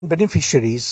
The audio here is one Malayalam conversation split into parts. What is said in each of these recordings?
beneficiaries.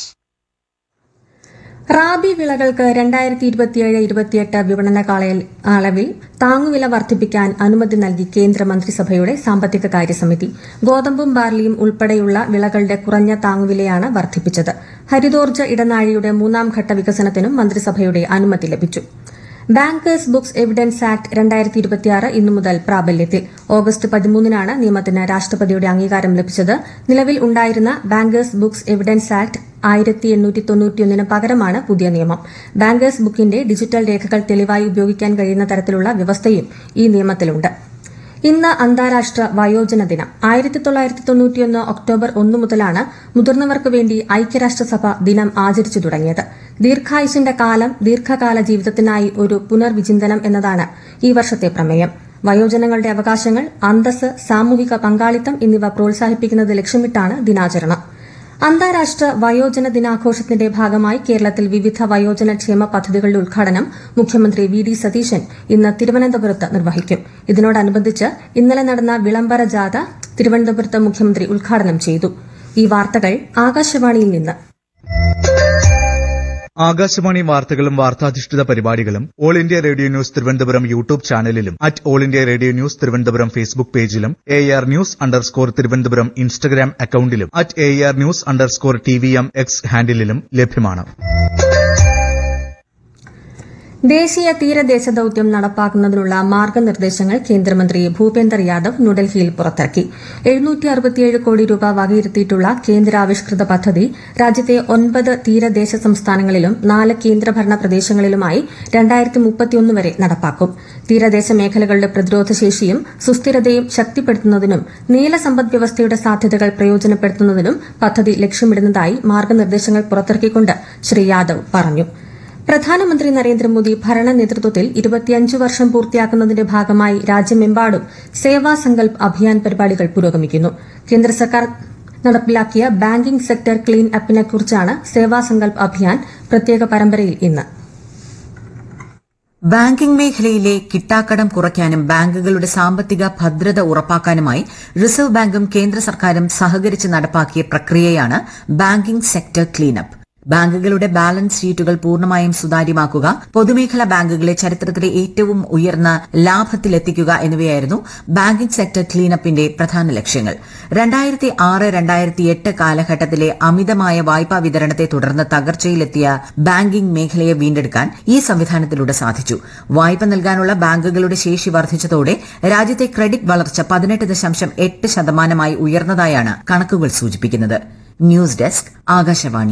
റാബി വിളകൾക്ക് രണ്ടായിരത്തി ഇരുപത്തിയേഴ് ഇരുപത്തിയെട്ട് വിപണന കാലയ- അളവിൽ താങ്ങുവില വർദ്ധിപ്പിക്കാൻ അനുമതി നൽകി കേന്ദ്ര മന്ത്രിസഭയുടെ സാമ്പത്തിക കാര്യസമിതി ഗോതമ്പും ബാർലിയും ഉൾപ്പെടെയുള്ള വിളകളുടെ കുറഞ്ഞ താങ്ങുവിലയാണ് വർദ്ധിപ്പിച്ചത് ഹരിതോർജ്ജ ഇടനാഴിയുടെ മൂന്നാം ഘട്ട വികസനത്തിനും മന്ത്രിസഭയുടെ അനുമതി ലഭിച്ചു ബാങ്കേഴ്സ് ബുക്സ് എവിഡൻസ് ആക്ട് രണ്ടായിരത്തി ഇരുപത്തിയാറ് ഇന്നു മുതൽ പ്രാബല്യത്തിൽ ഓഗസ്റ്റ് പതിമൂന്നിനാണ് നിയമത്തിന് രാഷ്ട്രപതിയുടെ അംഗീകാരം ലഭിച്ചത് നിലവിൽ ഉണ്ടായിരുന്ന ബാങ്കേഴ്സ് ബുക്സ് എവിഡൻസ് ആക്ട് ആയിരത്തി എണ്ണൂറ്റി തൊണ്ണൂറ്റിയൊന്നിന് പകരമാണ് പുതിയ നിയമം ബാങ്കേഴ്സ് ബുക്കിന്റെ ഡിജിറ്റൽ രേഖകൾ തെളിവായി ഉപയോഗിക്കാൻ കഴിയുന്ന തരത്തിലുള്ള വ്യവസ്ഥയും ഈ നിയമത്തിലുണ്ട് ഇന്ന് അന്താരാഷ്ട്ര വയോജന ദിനം ആയിരത്തി തൊള്ളായിരത്തി തൊണ്ണൂറ്റിയൊന്ന് ഒക്ടോബർ ഒന്ന് മുതലാണ് മുതിർന്നവർക്ക് വേണ്ടി ഐക്യരാഷ്ട്രസഭ ദിനം ആചരിച്ചു തുടങ്ങിയത് ദീർഘായുസിന്റെ കാലം ദീർഘകാല ജീവിതത്തിനായി ഒരു പുനർവിചിന്തനം എന്നതാണ് ഈ വർഷത്തെ പ്രമേയം വയോജനങ്ങളുടെ അവകാശങ്ങൾ അന്തസ് സാമൂഹിക പങ്കാളിത്തം എന്നിവ പ്രോത്സാഹിപ്പിക്കുന്നത് ലക്ഷ്യമിട്ടാണ് ദിനാചരണം അന്താരാഷ്ട്ര വയോജന ദിനാഘോഷത്തിന്റെ ഭാഗമായി കേരളത്തിൽ വിവിധ വയോജന ക്ഷേമ പദ്ധതികളുടെ ഉദ്ഘാടനം മുഖ്യമന്ത്രി വി ഡി സതീശൻ ഇന്ന് തിരുവനന്തപുരത്ത് നിർവഹിക്കും ഇതിനോടനുബന്ധിച്ച് ഇന്നലെ നടന്ന വിളംബര ജാഥ തിരുവനന്തപുരത്ത് മുഖ്യമന്ത്രി ഉദ്ഘാടനം ചെയ്തു ഈ വാർത്തകൾ ആകാശവാണിയിൽ നിന്ന് ആകാശവാണി വാർത്തകളും വാർത്താധിഷ്ഠിത പരിപാടികളും all India radio news Thiruvananthapuram YouTube ചാനലിലും at all India radio news Thiruvananthapuram Facebook പേജിലും air news underscore Thiruvananthapuram Instagram അക്കൌണ്ടിലും at air news underscore T V M X ഹാൻഡിലും ലഭ്യമാണ് ദേശീയ തീരദേശ ദൌത്യം നടപ്പാക്കുന്നതിനുള്ള മാർഗനിർദ്ദേശങ്ങൾ കേന്ദ്രമന്ത്രി ഭൂപേന്ദർ യാദവ് ന്യൂഡൽഹിയിൽ പുറത്തിറക്കി എഴുന്നൂറ്റി അറുപത്തിയേഴ് കോടി രൂപ വകയിരുത്തിയിട്ടുള്ള കേന്ദ്രാവിഷ്കൃത പദ്ധതി രാജ്യത്തെ ഒൻപത് തീരദേശ സംസ്ഥാനങ്ങളിലും നാല് കേന്ദ്രഭരണ പ്രദേശങ്ങളിലുമായി രണ്ടായിരത്തി മുപ്പത്തിയൊന്ന് വരെ നടപ്പാക്കും തീരദേശ മേഖലകളുടെ പ്രതിരോധശേഷിയും സുസ്ഥിരതയും ശക്തിപ്പെടുത്തുന്നതിനും നീല സമ്പദ്വ്യവസ്ഥയുടെ സാധ്യതകൾ പ്രയോജനപ്പെടുത്തുന്നതിനും പദ്ധതി ലക്ഷ്യമിടുന്നതായി മാർഗനിർദ്ദേശങ്ങൾ പുറത്തിറക്കിക്കൊണ്ട് ശ്രീ യാദവ് പറഞ്ഞു പ്രധാനമന്ത്രി നരേന്ദ്രമോദി ഭരണ നേതൃത്വത്തിൽ ഇരുപത്തിയഞ്ച് വർഷം പൂർത്തിയാക്കുന്നതിന്റെ ഭാഗമായി രാജ്യമെമ്പാടും സേവാ സങ്കൽപ് അഭിയാൻ പരിപാടികൾ പുരോഗമിക്കുന്നു കേന്ദ്ര സർക്കാർ നടപ്പിലാക്കിയ ബാങ്കിംഗ് സെക്ടർ ക്ലീൻ അപ്പിനെക്കുറിച്ചാണ് സേവാ സങ്കൽപ് അഭിയാൻ പ്രത്യേക പരമ്പരയിൽ ഇന്ന് ബാങ്കിംഗ് മേഖലയിലെ കിട്ടാക്കടം കുറയ്ക്കാനും ബാങ്കുകളുടെ സാമ്പത്തിക ഭദ്രത ഉറപ്പാക്കാനുമായി റിസർവ് ബാങ്കും കേന്ദ്ര സർക്കാരും സഹകരിച്ച് നടപ്പാക്കിയ പ്രക്രിയയാണ് ബാങ്കിംഗ് സെക്ടർ ക്ലീനപ്പ് ബാങ്കുകളുടെ ബാലൻസ് ഷീറ്റുകൾ പൂർണ്ണമായും സുതാര്യമാക്കുക പൊതുമേഖലാ ബാങ്കുകളെ ചരിത്രത്തിലെ ഏറ്റവും ഉയർന്ന ലാഭത്തിലെത്തിക്കുക എന്നിവയായിരുന്നു ബാങ്കിംഗ് സെക്ടർ ക്ലീനപ്പിന്റെ പ്രധാന ലക്ഷ്യങ്ങൾ രണ്ടായിരത്തി ആറ് രണ്ടായിരത്തി എട്ട് കാലഘട്ടത്തിലെ അമിതമായ വായ്പാ വിതരണത്തെ തുടർന്ന് തകർച്ചയിലെത്തിയ ബാങ്കിംഗ് മേഖലയെ വീണ്ടെടുക്കാൻ ഈ സംവിധാനത്തിലൂടെ സാധിച്ചു വായ്പ നൽകാനുള്ള ബാങ്കുകളുടെ ശേഷി വർദ്ധിച്ചതോടെ രാജ്യത്തെ ക്രെഡിറ്റ് വളർച്ച പതിനെട്ട് ദശാംശം എട്ട് ശതമാനമായി ഉയർന്നതായാണ് കണക്കുകൾ സൂചിപ്പിക്കുന്നത് ന്യൂസ് ഡെസ്ക് ആകാശവാണി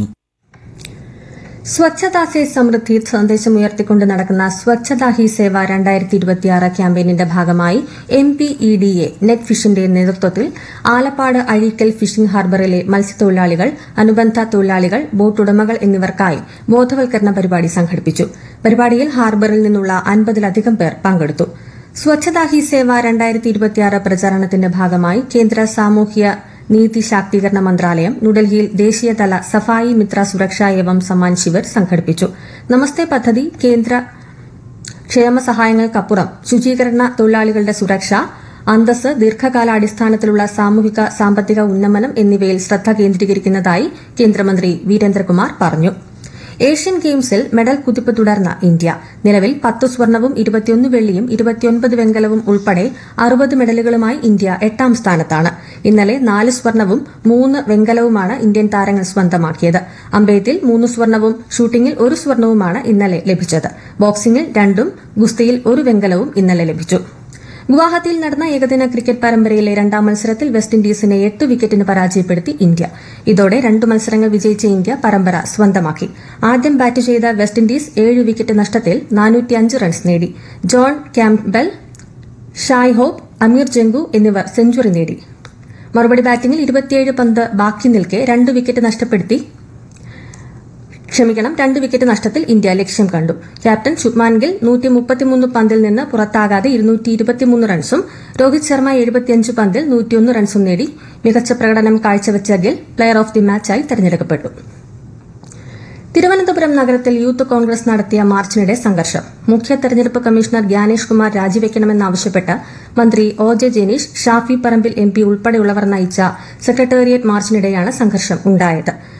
സ്വച്ഛതാ സേ സമൃദ്ധി സന്ദേശം ഉയർത്തിക്കൊണ്ട് നടക്കുന്ന സ്വച്ഛതാ ഹി സേവ രണ്ടായിരത്തി ഇരുപത്തിയാറ് ക്യാമ്പയിനിന്റെ ഭാഗമായി M P E D A net ഫിഷിന്റെ നേതൃത്വത്തിൽ ആലപ്പാട് അഴീക്കൽ ഫിഷിംഗ് ഹാർബറിലെ മത്സ്യത്തൊഴിലാളികൾ അനുബന്ധ തൊഴിലാളികൾ ബോട്ടുടമകൾ എന്നിവർക്കായി ബോധവൽക്കരണ പരിപാടി സംഘടിപ്പിച്ചു പരിപാടിയിൽ ഹാർബറിൽ നിന്നുള്ള അൻപതിലധികം പേർ പങ്കെടുത്തു സ്വച്ഛതാ ഹി സേവ രണ്ടായിരത്തി ഇരുപത്തിയാറ് പ്രചാരണത്തിന്റെ ഭാഗമായി കേന്ദ്ര സാമൂഹ്യ നീതി ശാക്തീകരണ മന്ത്രാലയം ന്യൂഡൽഹിയിൽ ദേശീയതല സഫായി മിത്ര സുരക്ഷ ഏവം സമ്മാൻ ശിവിർ സംഘടിപ്പിച്ചു നമസ്തേ പദ്ധതി കേന്ദ്ര ക്ഷേമ സഹായങ്ങൾക്കപ്പുറം ശുചീകരണ തൊഴിലാളികളുടെ സുരക്ഷ അന്തസ് ദീർഘകാലാടിസ്ഥാനത്തിലുള്ള സാമൂഹിക സാമ്പത്തിക ഉന്നമനം എന്നിവയിൽ ശ്രദ്ധ കേന്ദ്രീകരിക്കുന്നതായി കേന്ദ്രമന്ത്രി വീരേന്ദ്രകുമാർ പറഞ്ഞു ഏഷ്യൻ ഗെയിംസിൽ മെഡൽ കുതിപ്പ് തുടർന്ന ഇന്ത്യ നിലവിൽ പത്ത് സ്വർണവും ഇരുപത്തിയൊന്ന് വെള്ളിയും ഇരുപത്തിയൊൻപത് വെങ്കലവും ഉൾപ്പെടെ അറുപത് മെഡലുകളുമായി ഇന്ത്യ എട്ടാം സ്ഥാനത്താണ് ഇന്നലെ നാല് സ്വർണവും മൂന്ന് വെങ്കലവുമാണ് ഇന്ത്യൻ താരങ്ങൾ സ്വന്തമാക്കിയത് അമ്പെയ്ത്തിൽ മൂന്ന് സ്വർണവും ഷൂട്ടിംഗിൽ ഒരു സ്വർണവുമാണ് ഇന്നലെ ലഭിച്ചത് ബോക്സിംഗിൽ രണ്ടും ഗുസ്തിയിൽ ഒരു വെങ്കലവും ഇന്നലെ ലഭിച്ചു ഗുവാഹത്തിയിൽ നടന്ന ഏകദിന ക്രിക്കറ്റ് പരമ്പരയിലെ രണ്ടാം മത്സരത്തിൽ വെസ്റ്റ് ഇൻഡീസിനെ എട്ട് വിക്കറ്റിന് പരാജയപ്പെടുത്തി ഇന്ത്യ ഇതോടെ രണ്ട് മത്സരങ്ങൾ വിജയിച്ച ഇന്ത്യ പരമ്പര സ്വന്തമാക്കി ആദ്യം ബാറ്റ് ചെയ്ത വെസ്റ്റ് ഇൻഡീസ് ഏഴ് വിക്കറ്റ് നഷ്ടത്തിൽ നാനൂറ്റിയഞ്ച് റൺസ് നേടി John Campbell Shai Hope Amir Jangoo എന്നിവർ സെഞ്ചുറി നേടി മറുപടി ബാറ്റിംഗിൽ ഇരുപത്തിയേഴ് പന്ത് ബാക്കി നിൽക്കെ രണ്ട് വിക്കറ്റ് നഷ്ടപ്പെടുത്തി ക്ഷമിക്കണം രണ്ട് വിക്കറ്റ് നഷ്ടത്തിൽ ഇന്ത്യ ലക്ഷ്യം കണ്ടു ക്യാപ്റ്റൻ ശുഭ്മാൻ ഗിൽ നൂറ്റി മുപ്പത്തിമൂന്ന് പന്തിൽ നിന്ന് പുറത്താകാതെ ഇരുന്നൂറ്റി ഇരുപത്തിമൂന്ന് റൺസും രോഹിത് ശർമ്മ എഴുപത്തിയഞ്ച് പന്തിൽ നൂറ്റിയൊന്ന് റൺസും നേടി മികച്ച പ്രകടനം കാഴ്ചവെച്ച ഗിൽ പ്ലെയർ ഓഫ് ദി മാച്ചായി തെരഞ്ഞെടുക്കപ്പെട്ടു തിരുവനന്തപുരം നഗരത്തിൽ യൂത്ത് കോൺഗ്രസ് നടത്തിയ മാർച്ചിനിടെ സംഘർഷം മുഖ്യ തെരഞ്ഞെടുപ്പ് കമ്മീഷണർ ഗ്യാനേഷ് കുമാർ രാജിവെക്കണമെന്നാവശ്യപ്പെട്ട് മന്ത്രി O J Janeesh Shafi Parambil M P ഉൾപ്പെടെയുള്ളവർ നയിച്ച സെക്രട്ടേറിയറ്റ് മാർച്ചിനിടെയാണ് സംഘർഷം ഉണ്ടായത്